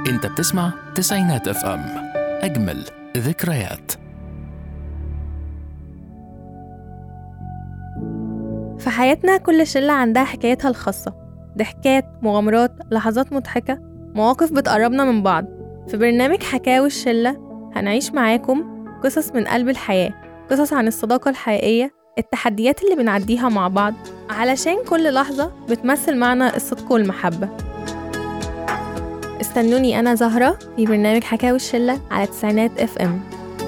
انت بتسمع تسعينات اف ام اجمل ذكريات في حياتنا كل شلة عندها حكايتها الخاصة ضحكات مغامرات لحظات مضحكة مواقف بتقربنا من بعض في برنامج حكاوي الشلة هنعيش معاكم قصص من قلب الحياة قصص عن الصداقة الحقيقية التحديات اللي بنعديها مع بعض علشان كل لحظة بتمثل معنا الصدق والمحبة استنوني أنا زهرة في برنامج حكاوي الشلة على تسعينات اف ام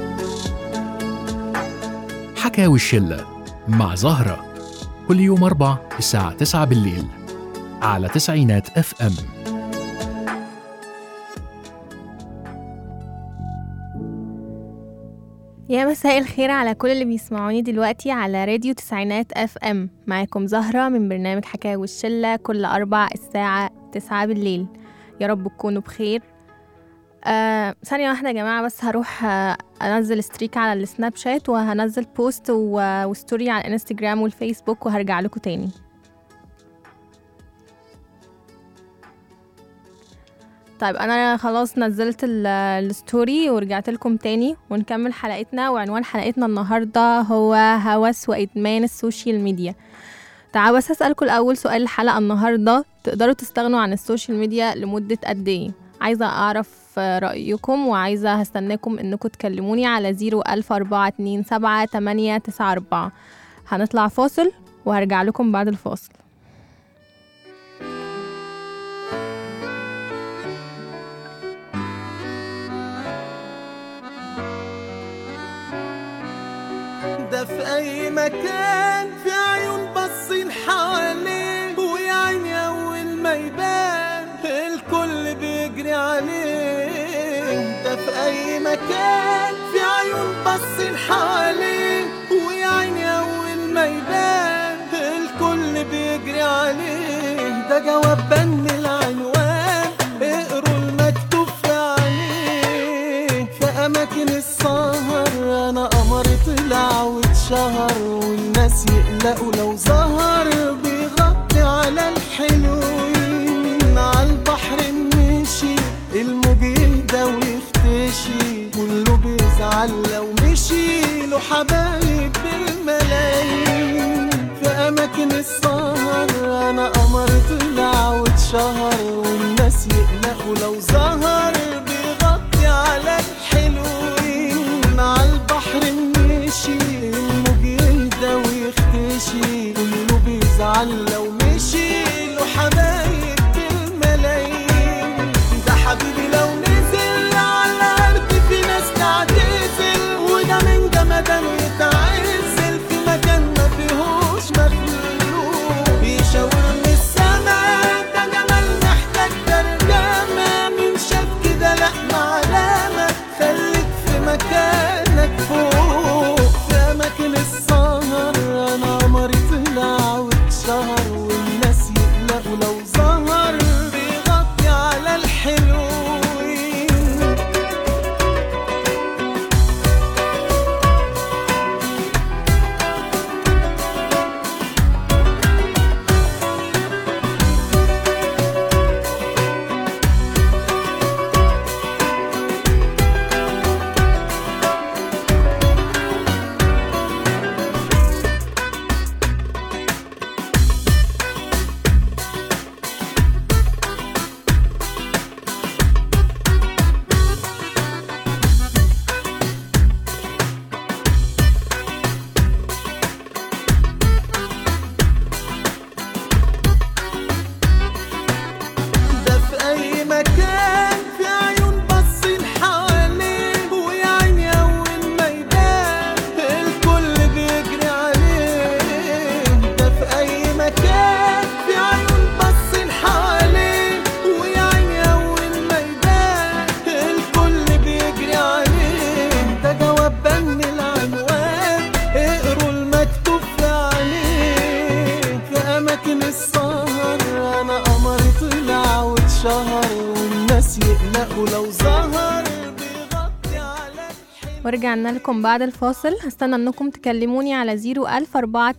حكاوي الشلة مع زهرة كل يوم أربع الساعة 9 بالليل على تسعينات اف ام يا مساء الخير على كل اللي بيسمعوني دلوقتي على راديو تسعينات اف ام معاكم زهرة من برنامج حكاوي الشلة كل أربع الساعة تسعة بالليل يا رب تكونوا بخير آه ثانية واحدة يا جماعة بس هروح آه أنزل ستريك على السناب شات وهنزل بوست و- وستوري على الانستجرام والفيسبوك وهرجع لكم تاني طيب انا خلاص نزلت ال- الستوري ورجعت لكم تاني ونكمل حلقتنا وعنوان حلقتنا النهارده هو هوس وادمان السوشيال ميديا تعالوا بس اسالكم الاول سؤال الحلقه النهارده تقدروا تستغنوا عن السوشيال ميديا لمده قد ايه عايزه اعرف آه، رايكم وعايزه هستناكم انكم تكلموني على 01427 هنطلع فاصل وهرجع لكم بعد الفاصل ده في اي مكان في عيون باصين حواليه ويا عيني اول ما يبان الكل بيجري عليه ده في اي مكان في عيون باصين حواليه ويا عيني اول ما يبان الكل بيجري عليه ده جواب بن العنوان اقروا المكتوب في عليه في اماكن السهر انا قمر طلع واتشهر والناس يقلقوا لو ظهر بيغطي على الحلوين على البحر مشي الموج يهدى ويختشي كله بيزعل لو مشي له حبايب بالملايين في اماكن السهر انا قمر طلع واتشهر والناس يقلقوا لو ظهر بيغطي على الحلوين على البحر مشي الموج يهدى ويختشي كله بيزعل لو مشي له حبايب بالملايين ده حبيبي لو نزل على الارض في ناس تعتزل وده من جمدان يتعزل في مكان ما فيهوش مخلوق يشاور من السما ده جمال محتاج ترجمة من شاف كده لا معلمة خليك في مكانك فوق في أماكن السهر أنا قمري طلع واتشهر والناس يقلقوا لو ظهر بيغطي على الحلوين ده في اي مكان في عيون باصين حواليه ويا عيني اول ما يبان الكل بيجري عليه ده في اي مكان في عيون باصين حواليه ويا عيني اول ما يبان الكل بيجري عليه ده جواب بن العنوان اقروا المكتوب في عليه في اماكن السهر انا قمري طلع واتشهر والناس يقلقوا لو ظهر بيغطي على الحلو ورجعنا لكم بعد الفاصل هستنى انكم تكلموني على 01000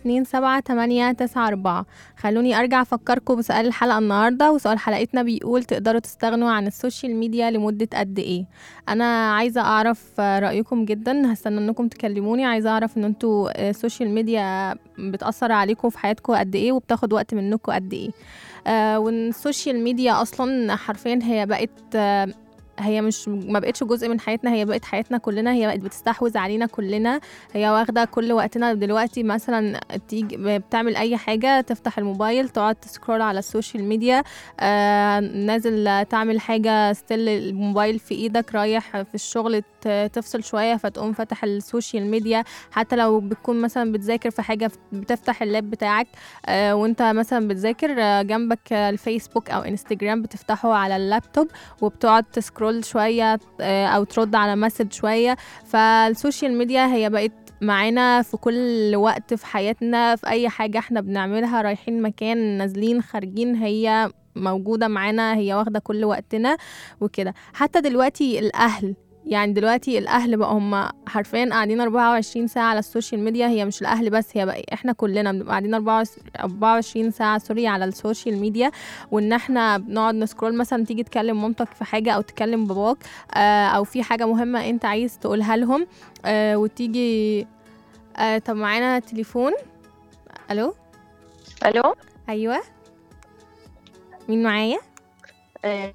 427 خلوني ارجع افكركم بسؤال الحلقه النهارده وسؤال حلقتنا بيقول تقدروا تستغنوا عن السوشيال ميديا لمده قد ايه انا عايزه اعرف رايكم جدا هستنى انكم تكلموني عايزه اعرف ان انتوا السوشيال ميديا بتاثر عليكم في حياتكم قد ايه وبتاخد وقت منكم قد ايه آه وان السوشيال ميديا اصلا حرفيا هي بقت آه هي مش ما بقتش جزء من حياتنا هي بقت حياتنا كلنا هي بقت بتستحوذ علينا كلنا هي واخده كل وقتنا دلوقتي مثلا تيجي بتعمل اي حاجه تفتح الموبايل تقعد تسكرول على السوشيال ميديا آه نازل تعمل حاجه ستيل الموبايل في ايدك رايح في الشغل ت- تفصل شويه فتقوم فاتح السوشيال ميديا حتى لو بتكون مثلا بتذاكر في حاجه بتفتح اللاب بتاعك آه وانت مثلا بتذاكر آه جنبك آه، الفيسبوك او انستجرام بتفتحه على اللابتوب وبتقعد تسكرول شوية آه، أو ترد على مسج شوية فالسوشيال ميديا هي بقت معانا في كل وقت في حياتنا في أي حاجة احنا بنعملها رايحين مكان نازلين خارجين هي موجودة معانا هي واخدة كل وقتنا وكده حتى دلوقتي الأهل يعني دلوقتي الأهل بقى هم حرفيا قاعدين 24 ساعة على السوشيال ميديا هي مش الأهل بس هي بقى احنا كلنا بنبقى قاعدين 24 ساعة سوري على السوشيال ميديا وان احنا بنقعد نسكرول مثلا تيجي تكلم مامتك في حاجه او تكلم باباك آه او في حاجه مهمه انت عايز تقولها لهم آه وتيجي آه طب معانا تليفون الو الو ايوه مين معايا آه،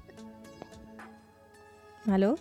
الو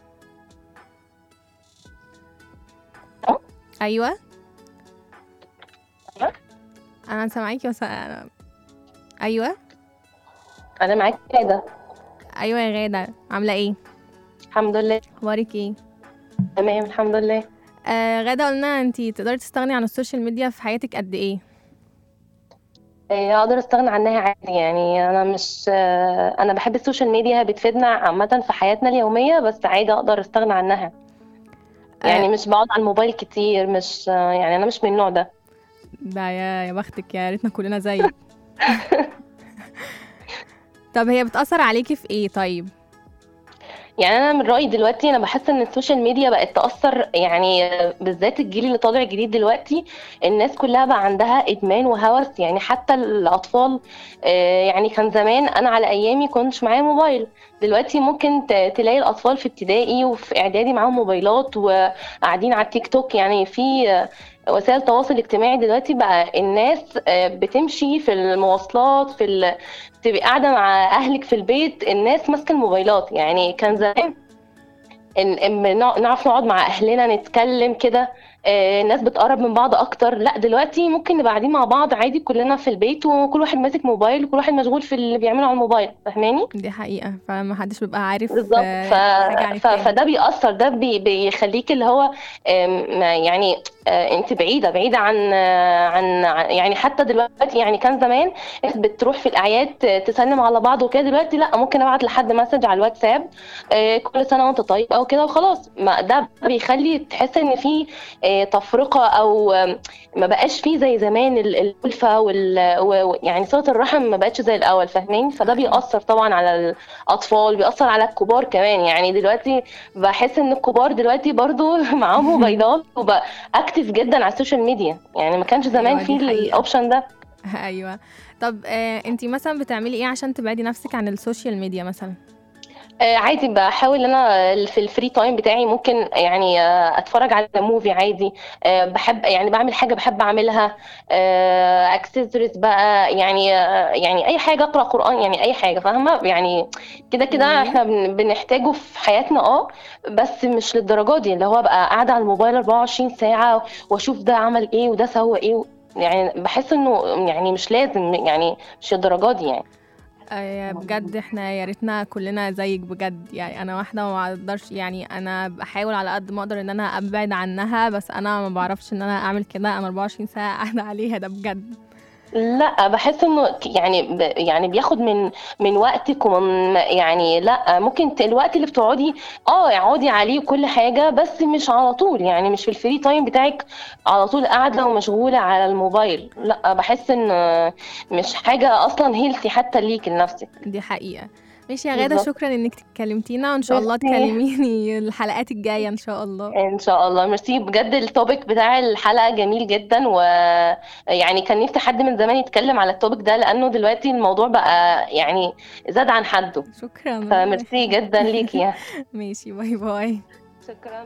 ألو؟ ايوه أيوة؟ انا سامعاكي بس أنا... ايوه انا معاك كده ايوه يا غاده عامله ايه الحمد لله اخبارك ايه تمام الحمد لله آه غاده قلنا انتي تقدري تستغني عن السوشيال ميديا في حياتك قد ايه آه، اقدر استغنى عنها عادي يعني انا مش آه، انا بحب السوشيال ميديا بتفيدنا عامه في حياتنا اليوميه بس عادي اقدر استغنى عنها يعني آه. مش بقعد على الموبايل كتير مش آه، يعني انا مش من النوع ده ده يا يا بختك يا ريتنا كلنا زيك طب هي بتأثر عليكي في ايه طيب يعني انا من رايي دلوقتي انا بحس ان السوشيال ميديا بقت تاثر يعني آه، بالذات الجيل اللي طالع جديد دلوقتي الناس كلها بقى عندها ادمان وهوس يعني حتى الاطفال آه، يعني كان زمان انا على ايامي كنتش معايا موبايل دلوقتي ممكن ت- تلاقي الاطفال في ابتدائي وفي اعدادي معاهم موبايلات وقاعدين على التيك توك يعني في آه، وسائل التواصل الاجتماعي دلوقتي بقى الناس آه، بتمشي في المواصلات في ال... تبقي قاعده مع اهلك في البيت الناس ماسكه الموبايلات يعني كان زمان إن- إن نع- نعرف نقعد مع اهلنا نتكلم كده آه، الناس بتقرب من بعض اكتر لا دلوقتي ممكن نبقى قاعدين مع بعض عادي كلنا في البيت وكل واحد ماسك موبايل وكل واحد مشغول في اللي بيعمله على الموبايل فاهماني دي حقيقة فما حدش بيبقى عارف بالظبط آه، ف... حاجة عن ف... التاني فده بيأثر ده بي... بيخليك اللي هو آم، ما- يعني آه، انت بعيده بعيده عن آه، عن عن- يعني حتى دلوقتي يعني كان زمان الناس بتروح في الاعياد ت- تسلم على بعض وكده دلوقتي لا ممكن ابعت لحد مسج على الواتساب آه، كل سنه وانت طيب او كده وخلاص ما ده بيخلي تحس ان في آه، تفرقه او آم، ما بقاش فيه زي زمان ال- الألفة وال و- و- يعني صلة الرحم ما بقتش زي الأول فاهمين فده بيأثر طبعا على الأطفال بيأثر على الكبار كمان يعني دلوقتي بحس ان الكبار دلوقتي برضو معاهم موبايلات وبقى اكتف جدا على السوشيال ميديا يعني ما كانش زمان أيوة، في دي حقيقة. الاوبشن ده ايوه طب آه، انتي مثلا بتعملي ايه عشان تبعدي نفسك عن السوشيال ميديا مثلا آه، عادي بحاول ان انا في الفري تايم بتاعي ممكن يعني آه، اتفرج على موفي عادي آه، بحب يعني بعمل حاجه بحب اعملها اكسسوارز بقى يعني آه، يعني اي حاجه اقرا قران يعني اي حاجه فاهمه يعني كده كده جميل. احنا بن- بنحتاجه في حياتنا اه بس مش للدرجه دي اللي هو بقى قاعده على الموبايل 24 ساعه واشوف ده عمل ايه وده سوى ايه يعني بحس انه يعني مش لازم يعني مش للدرجه دي يعني آه، بجد احنا يا ريتنا كلنا زيك بجد يعني انا واحده ما اقدرش يعني انا بحاول على قد ما اقدر ان انا ابعد عنها بس انا ما بعرفش ان انا اعمل كده انا 24 ساعه قاعده عليها ده بجد لا بحس انه ك- يعني ب يعني بياخد من من وقتك ومن يعني لا ممكن ت- الوقت اللي بتقعدي اه اقعدي عليه وكل حاجه بس مش على طول يعني مش في الفري تايم بتاعك على طول قاعده ومشغوله على الموبايل لا بحس ان مش حاجه اصلا هيلثي حتى ليك لنفسك دي حقيقه ماشي يا غادة بالظبط. شكرا انك تكلمتينا وان شاء الله ميرسي. تكلميني الحلقات الجاية ان شاء الله ان شاء الله ميرسي بجد التوبيك بتاع الحلقه جميل جدا ويعني كان نفسي حد من زمان يتكلم على التوبيك ده لانه دلوقتي الموضوع بقى يعني زاد عن حده شكرا فميرسي جدا ليكي يعني ماشي باي باي شكرا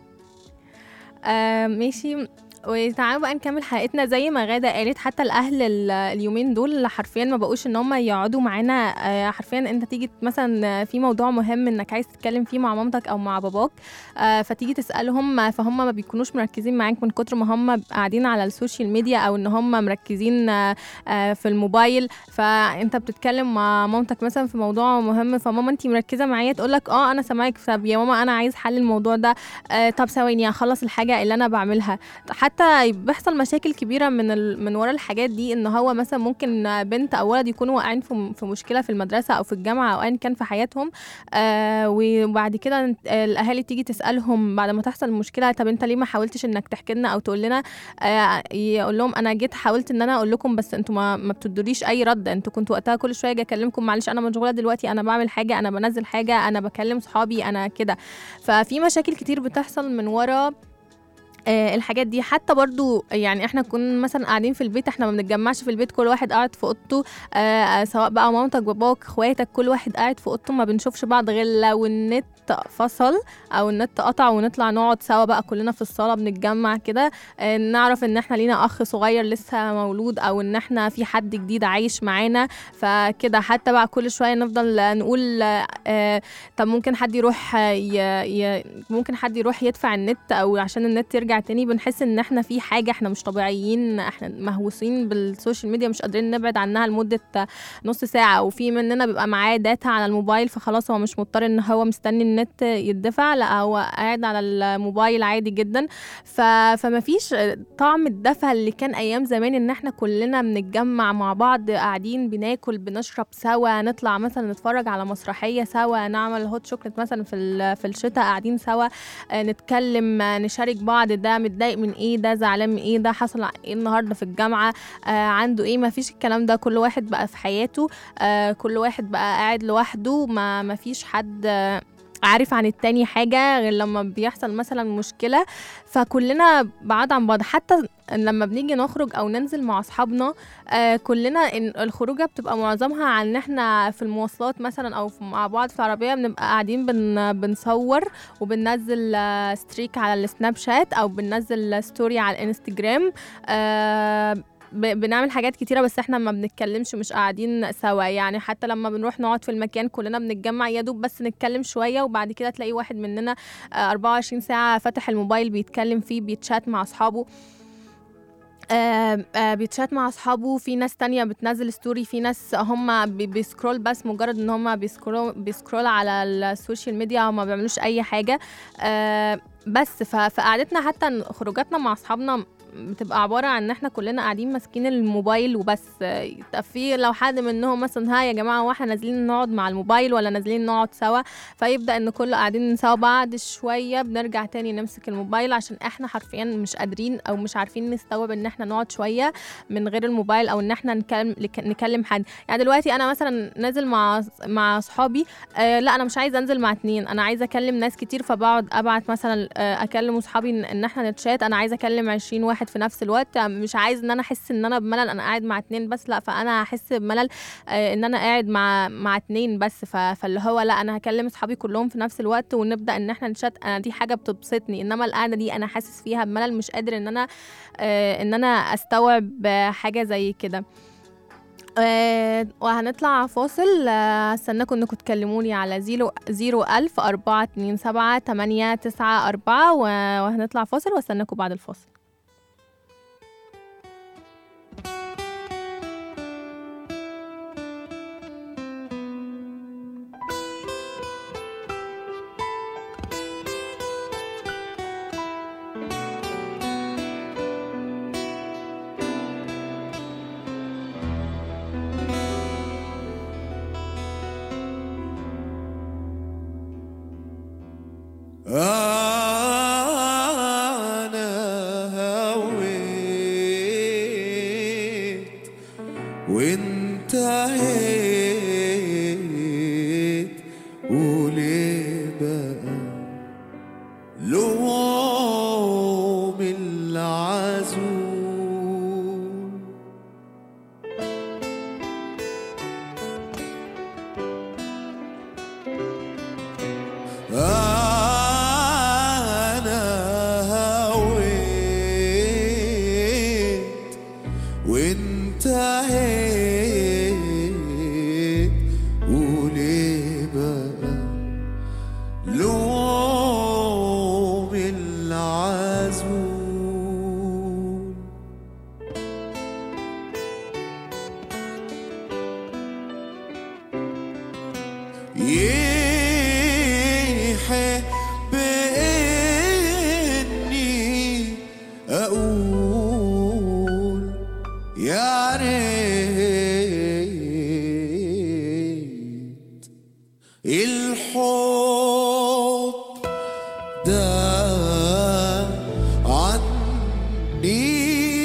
آه ماشي وتعالوا بقى نكمل حلقتنا زي ما غادة قالت حتى الأهل ال- اليومين دول حرفيا ما بقوش إن هم يقعدوا معانا آه، حرفيا أنت تيجي مثلا في موضوع مهم إنك عايز تتكلم فيه مع مامتك أو مع باباك آه، فتيجي تسألهم فهم ما بيكونوش مركزين معاك من كتر ما هم قاعدين على السوشيال ميديا أو إن هم مركزين آه، آه، في الموبايل فأنت بتتكلم مع مامتك مثلا في موضوع مهم فماما أنت مركزة معايا تقول لك أه أنا سامعاك طب يا ماما أنا عايز حل الموضوع ده آه، طب ثواني أخلص الحاجة اللي أنا بعملها حتى بيحصل مشاكل كبيره من ال... من ورا الحاجات دي ان هو مثلا ممكن بنت او ولد يكونوا واقعين في... في مشكله في المدرسه او في الجامعه او ايا كان في حياتهم آه وبعد كده انت- آه، الاهالي تيجي تسالهم بعد ما تحصل المشكله طب انت ليه ما حاولتش انك تحكي لنا او تقول لنا آه يقول لهم انا جيت حاولت ان انا اقول لكم بس انتوا ما, ما بتدوليش اي رد انتوا كنتوا وقتها كل شويه اجي اكلمكم معلش انا مشغوله دلوقتي انا بعمل حاجه انا بنزل حاجه انا بكلم صحابي انا كده ففي مشاكل كتير بتحصل من ورا آه، الحاجات دي حتى برضو يعني احنا كنا مثلا قاعدين في البيت احنا ما بنتجمعش في البيت كل واحد قاعد في اوضته آه، آه، سواء بقى مامتك باباك اخواتك كل واحد قاعد في اوضته ما بنشوفش بعض غير لو النت فصل او النت قطع ونطلع نقعد سوا بقى كلنا في الصاله بنتجمع كده آه، نعرف ان احنا لينا اخ صغير لسه مولود او ان احنا في حد جديد عايش معانا فكده حتى بقى كل شويه نفضل نقول آه، آه، طب ممكن حد يروح آه، ي... ي... ممكن حد يروح يدفع النت او عشان النت يرجع تاني بنحس ان احنا في حاجه احنا مش طبيعيين احنا مهووسين بالسوشيال ميديا مش قادرين نبعد عنها لمده نص ساعه وفي مننا بيبقى معاه داتا على الموبايل فخلاص هو مش مضطر ان هو مستني النت يدفع لا هو قاعد على الموبايل عادي جدا ف... فما فيش طعم الدفى اللي كان ايام زمان ان احنا كلنا بنتجمع مع بعض قاعدين بناكل بنشرب سوا نطلع مثلا نتفرج على مسرحيه سوا نعمل هوت شوكليت مثلا في ال- في الشتاء قاعدين سوا آه، نتكلم آه، نشارك بعض ده متضايق من ايه ده زعلان من ايه ده حصل ايه النهارده في الجامعه آه عنده ايه ما فيش الكلام ده كل واحد بقى في حياته آه كل واحد بقى قاعد لوحده ما ما فيش حد آه عارف عن التاني حاجة غير لما بيحصل مثلا مشكلة فكلنا بعاد عن بعض حتى لما بنيجي نخرج او ننزل مع اصحابنا آه كلنا إن الخروجه بتبقى معظمها عن ان احنا في المواصلات مثلا او في- مع بعض في العربيه بنبقى قاعدين بن بنصور وبننزل آه ستريك على السناب شات او بننزل ستوري على الانستجرام آه ب- بنعمل حاجات كتيرة بس احنا ما بنتكلمش مش قاعدين سوا يعني حتى لما بنروح نقعد في المكان كلنا بنتجمع يا دوب بس نتكلم شوية وبعد كده تلاقي واحد مننا آه 24 ساعة فاتح الموبايل بيتكلم فيه بيتشات مع أصحابه آه آه بيتشات مع اصحابه في ناس تانية بتنزل ستوري في ناس هم بي- بيسكرول بس مجرد ان هم بيسكرول بيسكرول على السوشيال ميديا وما بيعملوش اي حاجة آه بس ف- فقعدتنا حتى خروجاتنا مع اصحابنا بتبقى عبارة عن ان احنا كلنا قاعدين ماسكين الموبايل وبس آه، طب في لو حد منهم مثلا ها يا جماعة واحنا نازلين نقعد مع الموبايل ولا نازلين نقعد سوا فيبدأ ان كله قاعدين سوا بعد شوية بنرجع تاني نمسك الموبايل عشان احنا حرفيا مش قادرين او مش عارفين نستوعب ان احنا نقعد شوية من غير الموبايل او ان احنا نكلم لك- نكلم حد يعني دلوقتي انا مثلا نازل مع مع اصحابي آه لا انا مش عايزه انزل مع اتنين انا عايزه اكلم ناس كتير فبقعد ابعت مثلا آه اكلم اصحابي ان, إن احنا نتشات انا عايزه اكلم 20 واحد في نفس الوقت مش عايز ان انا احس ان انا بملل انا قاعد مع اتنين بس لا فانا هحس بملل آه ان انا قاعد مع مع اتنين بس ف- فاللي هو لا انا هكلم اصحابي كلهم في نفس الوقت ونبدا ان احنا نشات انا دي حاجه بتبسطني انما القعده دي انا حاسس فيها بملل مش قادر ان انا آه ان انا استوعب آه، حاجه زي كده آه وهنطلع فاصل آه، استناكم انكم تكلموني على زيرو زيرو ألف أربعة اتنين سبعة تمانية تسعة أربعة و- وهنطلع فاصل واستناكم بعد الفاصل أنا هويت وانتهيت الحب ده عني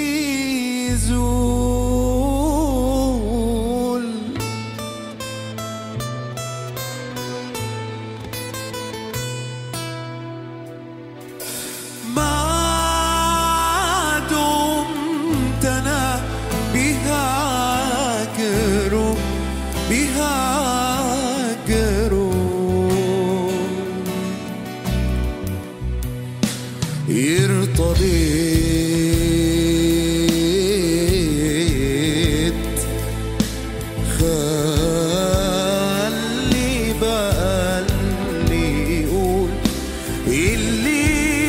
زول ما دمت انا بهاجره بهاجره ارتضيت خلي بقى اللي يقول اللي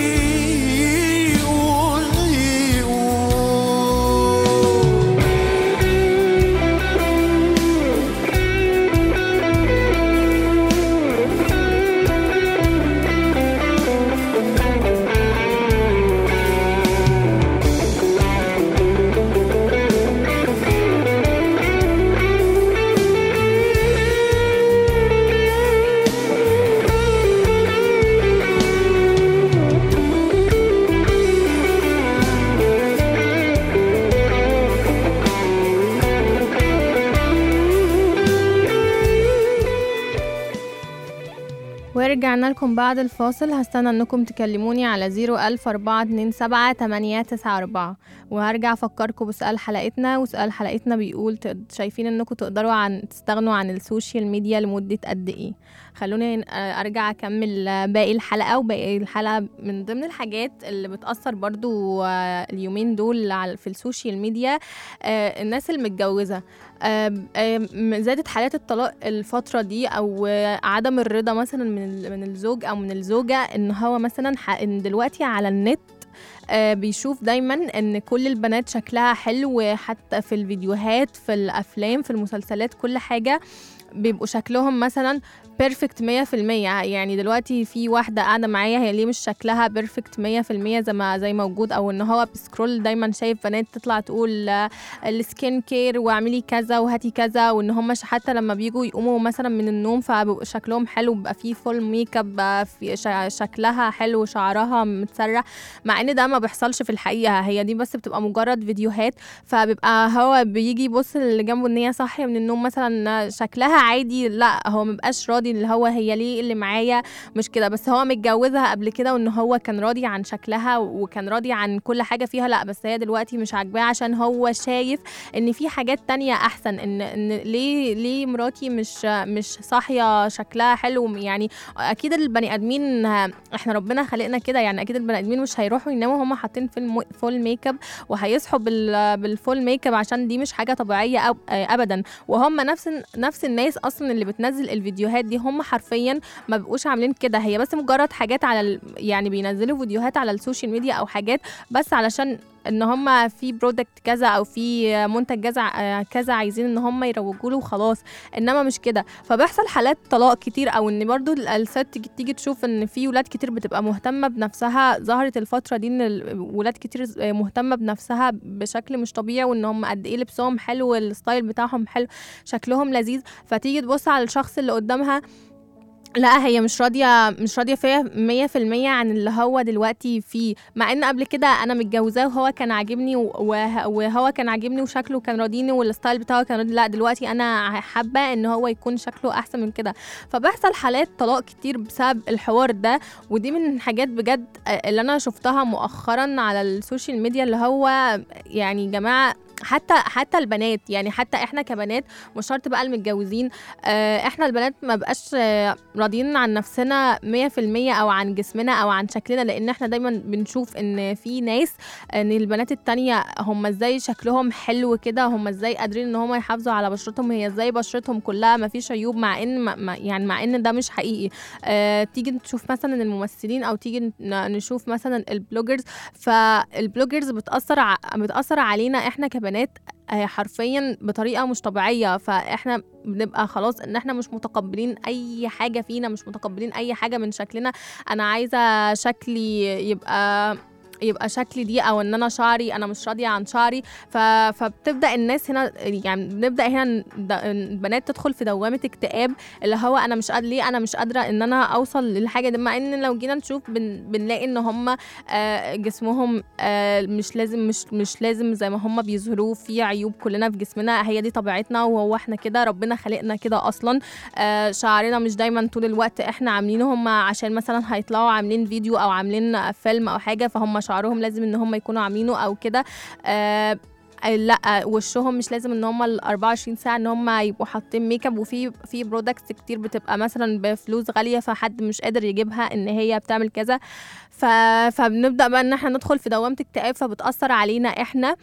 يقول يقول ورجعنا لكم بعد الفاصل هستنى انكم تكلموني على 01427 وهرجع افكركم بسؤال حلقتنا وسؤال حلقتنا بيقول تقد- شايفين انكم تقدروا عن تستغنوا عن السوشيال ميديا لمدة قد ايه خلوني ن- ارجع اكمل باقي الحلقة وباقي الحلقة من ضمن الحاجات اللي بتأثر برضو آه، اليومين دول على- في السوشيال ميديا آه، الناس المتجوزة آم، آم، زادت حالات الطلاق الفترة دي أو آه، عدم الرضا مثلا من ال- من الزوج أو من الزوجة إن هو مثلا ح- إن دلوقتي على النت آه، بيشوف دايما ان كل البنات شكلها حلو حتى في الفيديوهات في الافلام في المسلسلات كل حاجه بيبقوا شكلهم مثلا بيرفكت 100% يعني دلوقتي في واحدة قاعدة معايا هي ليه مش شكلها بيرفكت 100% زي ما زي موجود او ان هو بسكرول دايما شايف بنات تطلع تقول آه، السكين كير واعملي كذا وهاتي كذا وان هم حتى لما بيجوا يقوموا مثلا من النوم فبيبقوا شكلهم حلو بيبقى فيه فول ميك اب بقى في شع- شكلها حلو شعرها متسرح مع ان ده ما بيحصلش في الحقيقه هي دي بس بتبقى مجرد فيديوهات فبيبقى هو بيجي يبص اللي جنبه ان هي صاحيه من النوم مثلا شكلها عادي لا هو مبقاش راضي اللي هو هي ليه اللي معايا مش كده بس هو متجوزها قبل كده وان هو كان راضي عن شكلها وكان راضي عن كل حاجه فيها لا بس هي دلوقتي مش عاجباه عشان هو شايف ان في حاجات تانية احسن ان ان ليه ليه مراتي مش مش صاحيه شكلها حلو يعني اكيد البني ادمين احنا ربنا خلقنا كده يعني اكيد البني ادمين مش هيروحوا يناموا هم حاطين في المو- فول ميك اب وهيصحوا بال بالفول ميك اب عشان دي مش حاجه طبيعيه أب ابدا وهم نفس نفس الناس اصلا اللي بتنزل الفيديوهات دي هم حرفيا ما بيبقوش عاملين كده هي بس مجرد حاجات على ال... يعني بينزلوا فيديوهات على السوشيال ميديا او حاجات بس علشان ان هم في برودكت كذا او في منتج كذا كذا عايزين ان هم يروجوا له وخلاص انما مش كده فبيحصل حالات طلاق كتير او ان برضو ال- الست تيجي- تيجي تشوف ان في ولاد كتير بتبقى مهتمه بنفسها ظهرت الفتره دي ان الولاد كتير ز- مهتمه بنفسها بشكل مش طبيعي وان هم قد ايه لبسهم حلو الستايل بتاعهم حلو شكلهم لذيذ فتيجي تبص على الشخص اللي قدامها لا هي مش راضيه مش راضيه فيا 100% عن اللي هو دلوقتي فيه مع ان قبل كده انا متجوزاه وهو كان عاجبني و- وه- وهو كان عاجبني وشكله كان راضيني والستايل بتاعه كان راضي لا دلوقتي انا حابه ان هو يكون شكله احسن من كده فبيحصل حالات طلاق كتير بسبب الحوار ده ودي من الحاجات بجد اللي انا شفتها مؤخرا على السوشيال ميديا اللي هو يعني جماعه حتى حتى البنات يعني حتى احنا كبنات مش شرط بقى المتجوزين آه، احنا البنات ما بقاش آه، راضيين عن نفسنا 100% او عن جسمنا او عن شكلنا لان احنا دايما بنشوف ان في ناس ان البنات التانية هم ازاي شكلهم حلو كده هم ازاي قادرين ان هم يحافظوا على بشرتهم هي ازاي بشرتهم كلها ما فيش عيوب مع ان ما ما- يعني مع ان ده مش حقيقي آه تيجي تشوف مثلا الممثلين او تيجي ن- نشوف مثلا البلوجرز فالبلوجرز بتاثر ع... بتاثر علينا احنا كبنات آه، حرفيا بطريقه مش طبيعيه فاحنا بنبقى خلاص ان احنا مش متقبلين اي حاجه فينا مش متقبلين اي حاجه من شكلنا انا عايزه شكلي يبقى يبقى شكلي دي او ان انا شعري انا مش راضيه عن شعري ف... فبتبدا الناس هنا يعني بنبدا هنا ن- د- البنات تدخل في دوامه اكتئاب اللي هو انا مش قادره ليه انا مش قادره ان انا اوصل للحاجه دي مع ان لو جينا نشوف بن... بنلاقي ان هم آه، جسمهم آه، مش لازم مش مش لازم زي ما هم بيظهروه في عيوب كلنا في جسمنا هي دي طبيعتنا وهو احنا كده ربنا خلقنا كده اصلا آه، شعرنا مش دايما طول الوقت احنا عاملينه هم عشان مثلا هيطلعوا عاملين فيديو او عاملين فيلم او حاجه فهم شعرهم لازم ان هم يكونوا عاملينه او كده آه، لا وشهم مش لازم ان هم ال 24 ساعه ان هم يبقوا حاطين ميك اب وفي في برودكتس كتير بتبقى مثلا بفلوس غاليه فحد مش قادر يجيبها ان هي بتعمل كذا ف... فبنبدا بقى ان احنا ندخل في دوامه اكتئاب فبتاثر علينا احنا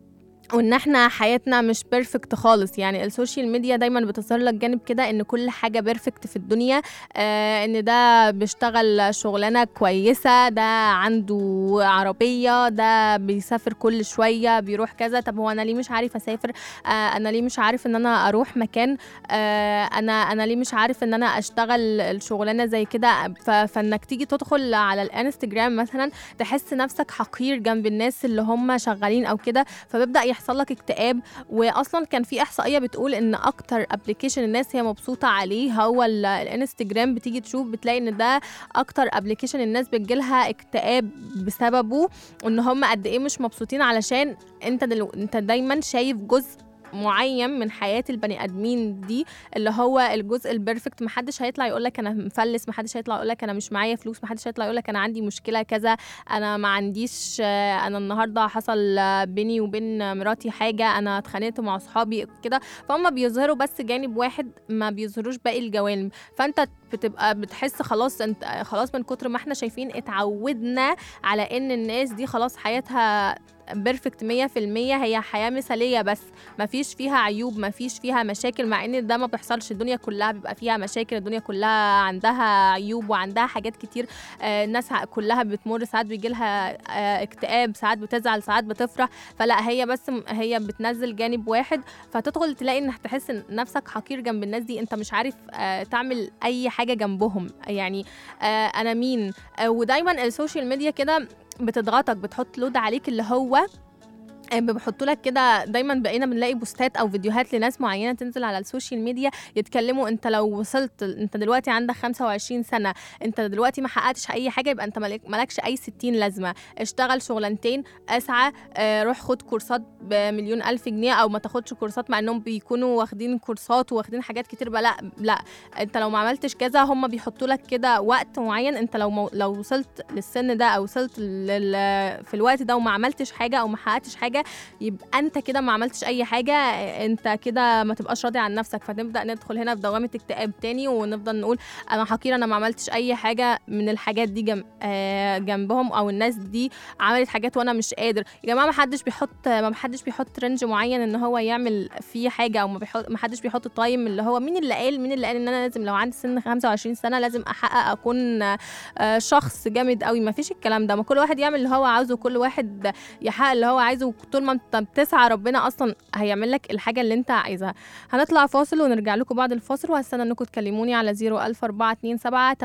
وان احنا حياتنا مش بيرفكت خالص يعني السوشيال ميديا دايما بتظهر لك جانب كده ان كل حاجه بيرفكت في الدنيا آه ان ده بيشتغل شغلانه كويسه ده عنده عربيه ده بيسافر كل شويه بيروح كذا طب هو انا ليه مش عارف اسافر آه انا ليه مش عارف ان انا اروح مكان آه انا انا ليه مش عارف ان انا اشتغل الشغلانه زي كده ف- فانك تيجي تدخل على الانستجرام مثلا تحس نفسك حقير جنب الناس اللي هم شغالين او كده فبيبدا يحصل لك اكتئاب واصلا كان في احصائيه بتقول ان اكتر ابلكيشن الناس هي مبسوطه عليه هو ال- الانستجرام بتيجي تشوف بتلاقي ان ده اكتر ابلكيشن الناس بتجيلها اكتئاب بسببه وان هم قد ايه مش مبسوطين علشان انت دلو... انت دايما شايف جزء معين من حياه البني ادمين دي اللي هو الجزء البيرفكت محدش هيطلع يقول لك انا مفلس محدش هيطلع يقول لك انا مش معايا فلوس محدش هيطلع يقول لك انا عندي مشكله كذا انا ما عنديش آه، انا النهارده حصل آه، بيني وبين مراتي حاجه انا اتخانقت مع اصحابي كده فهم بيظهروا بس جانب واحد ما بيظهروش باقي الجوانب فانت بتبقى بتحس خلاص انت خلاص من كتر ما احنا شايفين اتعودنا على ان الناس دي خلاص حياتها بيرفكت 100% هي حياه مثاليه بس ما فيش فيها عيوب ما فيش فيها مشاكل مع ان ده ما بيحصلش الدنيا كلها بيبقى فيها مشاكل الدنيا كلها عندها عيوب وعندها حاجات كتير آه، الناس ع- كلها بتمر ساعات بيجي لها آه، اكتئاب ساعات بتزعل ساعات بتفرح فلا هي بس م- هي بتنزل جانب واحد فتدخل تلاقي انك تحس ان نفسك حقير جنب الناس دي انت مش عارف آه، تعمل اي حاجه جنبهم يعني آه، انا مين آه، ودايما السوشيال ميديا كده بتضغطك بتحط لود عليك اللي هو آه، بيحطوا لك كده دايما بقينا بنلاقي بوستات او فيديوهات لناس معينه تنزل على السوشيال ميديا يتكلموا انت لو وصلت انت دلوقتي عندك 25 سنه انت دلوقتي ما حققتش اي حاجه يبقى انت مالك- مالكش اي 60 لازمه اشتغل شغلانتين اسعى آه، روح خد كورسات بمليون الف جنيه او ما تاخدش كورسات مع انهم بيكونوا واخدين كورسات واخدين حاجات كتير بقى لا لا انت لو ما عملتش كذا هم بيحطوا لك كده وقت معين انت لو مو لو وصلت للسن ده او وصلت لل في الوقت ده وما عملتش حاجه او ما حققتش حاجه يبقى انت كده ما عملتش اي حاجه انت كده ما تبقاش راضي عن نفسك فتبدا ندخل هنا في دوامه اكتئاب تاني ونفضل نقول انا حقير انا ما عملتش اي حاجه من الحاجات دي جنب آه جنبهم او الناس دي عملت حاجات وانا مش قادر يا جماعه ما حدش بيحط ما حدش بيحط رينج معين ان هو يعمل فيه حاجه او ما بيحط ما حدش بيحط تايم اللي هو مين اللي قال مين اللي قال ان انا لازم لو عندي سن 25 سنه لازم احقق اكون آه شخص جامد قوي ما فيش الكلام ده ما كل واحد يعمل اللي هو عاوزه كل واحد يحقق اللي هو عايزه طول ما انت بتسعى ربنا اصلا هيعمل لك الحاجه اللي انت عايزها هنطلع فاصل ونرجع لكم بعد الفاصل وهستنى انكم تكلموني على 01427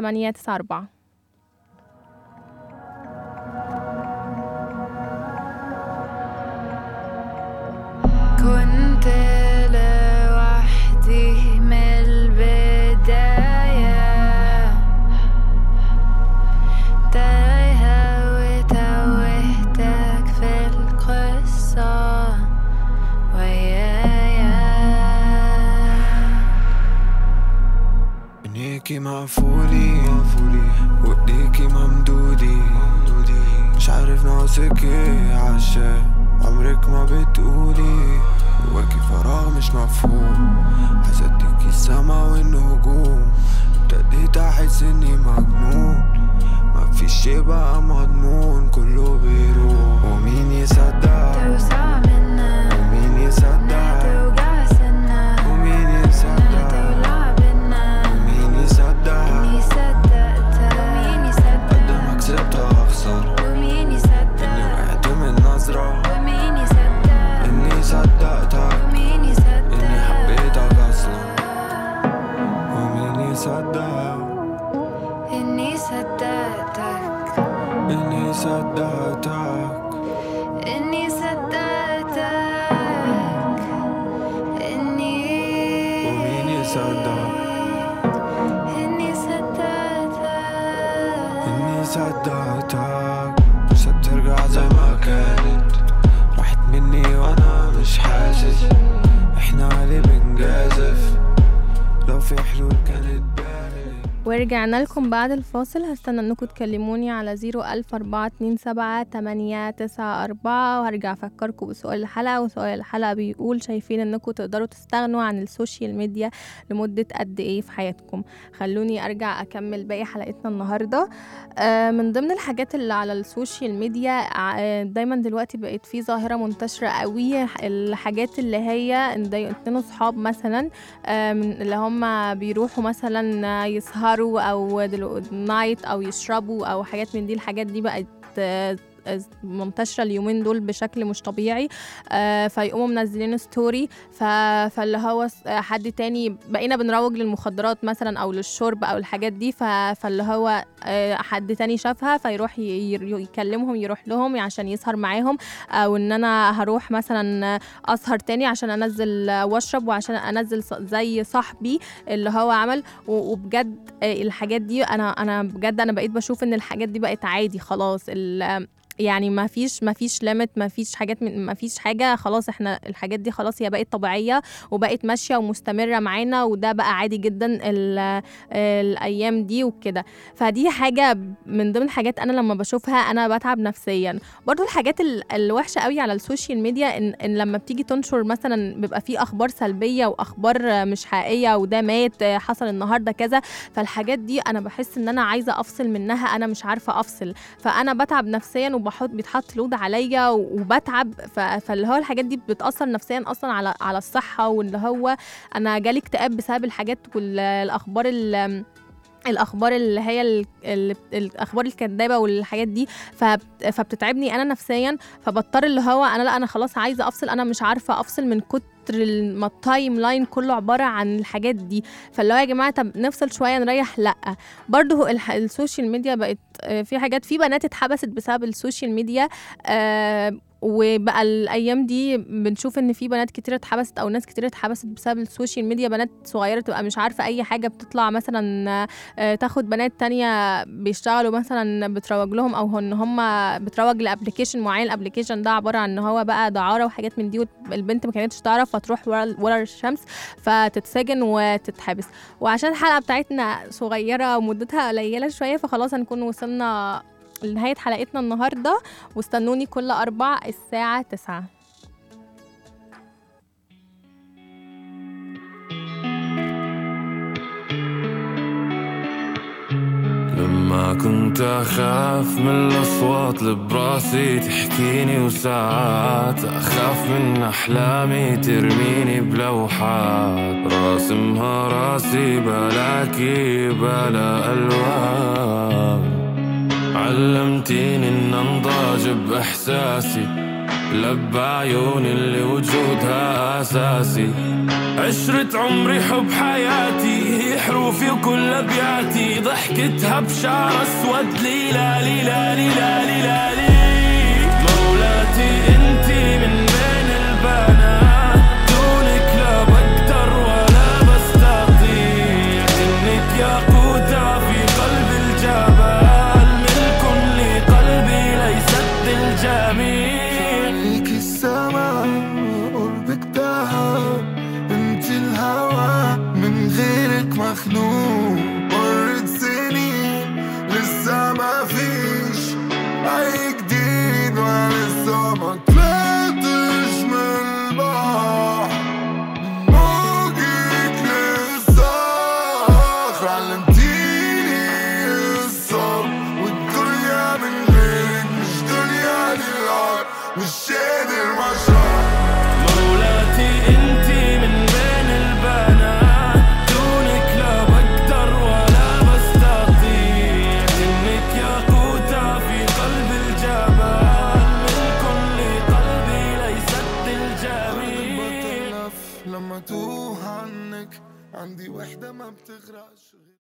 894 كنت لوحدي من البداية تايهة وتوهتك في القصة ويايا عينيكي مقفولي وايديكي ممدودي مش عارف ناقصك ايه عشان عمرك ما بتقولي جواكي فراغ مش مفهوم حسدتيكي السما والنجوم ابتديت احس اني مجنون مفيش شي بقى مضمون كله بيروح ومين يصدق توسع منا ومين يصدق توجع سنة ومين يصدق تولع بنا ومين يصدق إني صدقتك ومين قد ما يصدق كسبت اخسر ومين اني يصدق وقعت من نظرة ومين يصدق اني صدقتك ومين يصدق اني حبيتك اصلا ومين يصدق إني صدقتك اني صدق إني صدقتك إني صدقتك بس بترجع زي ما كانت راحت مني وأنا مش حاسس إحنا علي بنجازف لو في حلول كانت بانت ورجعنا لكم بعد الفاصل هستنى انكم تكلموني على زيرو ألف أربعة اتنين سبعة تمانية تسعة أربعة وهرجع أفكركم بسؤال الحلقة وسؤال الحلقة بيقول شايفين انكم تقدروا تستغنوا عن السوشيال ميديا لمدة قد ايه في حياتكم خلوني أرجع أكمل باقي حلقتنا النهاردة آه، من ضمن الحاجات اللي على السوشيال ميديا آه، دايما دلوقتي بقت في ظاهرة منتشرة قوي الحاجات اللي هي إن داي- اتنين صحاب مثلا آه، من اللي هم بيروحوا مثلا آه، يسهروا او دلو- نايت او يشربوا او حاجات من دي الحاجات دي بقت آه، آه، منتشرة اليومين دول بشكل مش طبيعي آه، فيقوموا منزلين ستوري ف... فاللي هو س- آه، حد تاني بقينا بنروج للمخدرات مثلا او للشرب او الحاجات دي ف... فاللي هو آه، حد تاني شافها فيروح ي... ي- يكلمهم يروح لهم عشان يسهر معاهم او ان انا هروح مثلا اسهر تاني عشان انزل واشرب وعشان انزل ص- زي صاحبي اللي هو عمل و- وبجد آه، الحاجات دي انا انا بجد انا بقيت بشوف ان الحاجات دي بقت عادي خلاص ال- يعني ما فيش ما فيش ليميت ما فيش حاجات من ما فيش حاجه خلاص احنا الحاجات دي خلاص هي بقت طبيعيه وبقت ماشيه ومستمره معانا وده بقى عادي جدا ال- الايام دي وكده فدي حاجه من ضمن الحاجات انا لما بشوفها انا بتعب نفسيا برضو الحاجات ال- الوحشه قوي على السوشيال ميديا ان, إن لما بتيجي تنشر مثلا بيبقى فيه اخبار سلبيه واخبار مش حقيقيه وده مات حصل النهارده كذا فالحاجات دي انا بحس ان انا عايزه افصل منها انا مش عارفه افصل فانا بتعب نفسيا وبحط بيتحط لود عليا وبتعب ف- فاللي هو الحاجات دي بتاثر نفسيا اصلا على على الصحه واللي هو انا جالي اكتئاب بسبب الحاجات والاخبار ال الاخبار اللي هي ال... ال... الاخبار الكذابه والحاجات دي فبت... فبتتعبني انا نفسيا فبضطر اللي هو انا لا انا خلاص عايزه افصل انا مش عارفه افصل من كتر ال- ما التايم لاين كله عباره عن الحاجات دي فاللي هو يا جماعه طب نفصل شويه نريح لا برضه الح... السوشيال ميديا بقت آه، في حاجات في بنات اتحبست بسبب السوشيال ميديا آه وبقى الايام دي بنشوف ان في بنات كتير اتحبست او ناس كتير اتحبست بسبب السوشيال ميديا بنات صغيره تبقى مش عارفه اي حاجه بتطلع مثلا آه، تاخد بنات تانية بيشتغلوا مثلا بتروج لهم او ان هم بتروج لابلكيشن معين الابلكيشن ده عباره عن ان هو بقى دعاره وحاجات من دي والبنت ما كانتش تعرف فتروح ورا ورا الشمس فتتسجن وتتحبس وعشان الحلقه بتاعتنا صغيره ومدتها قليله شويه فخلاص هنكون وصلنا لنهايه حلقتنا النهارده واستنوني كل اربع الساعه 9 لما كنت أخاف من الأصوات اللي براسي تحكيني وساعات أخاف من أحلامي ترميني بلوحات راسمها راسي بلاكي بلا ألوان علمتيني إن أنضاج بإحساسي لب عيوني اللي وجودها أساسي عشرة عمري حب حياتي هي حروفي وكل أبياتي ضحكتها بشعر أسود ليلا ليلا ليلا ليلا لي مولاتي انتي من بين البنات دونك لا بقدر ولا بستطيع انك ياقوتة في قلب الجبل ملك لقلبي ليست الجميل عليك السما قربك دهب انت الهوى من غيرك مخنوق مرت سنين لسه ما فيش اي جديد ولسه ما طلعتش من البحر من موجك للصخر علمتيني الصبر والدنيا من غيرك مش دنيا للعار مش قادر مشروع مولاتي انتي من بين البنات دونك لا بقدر ولا بستطيع انك ياقوتة في قلب الجبل من كل قلبي ليست الجميل بتلف لما توه عنك عندي وحدة ما بتغرقش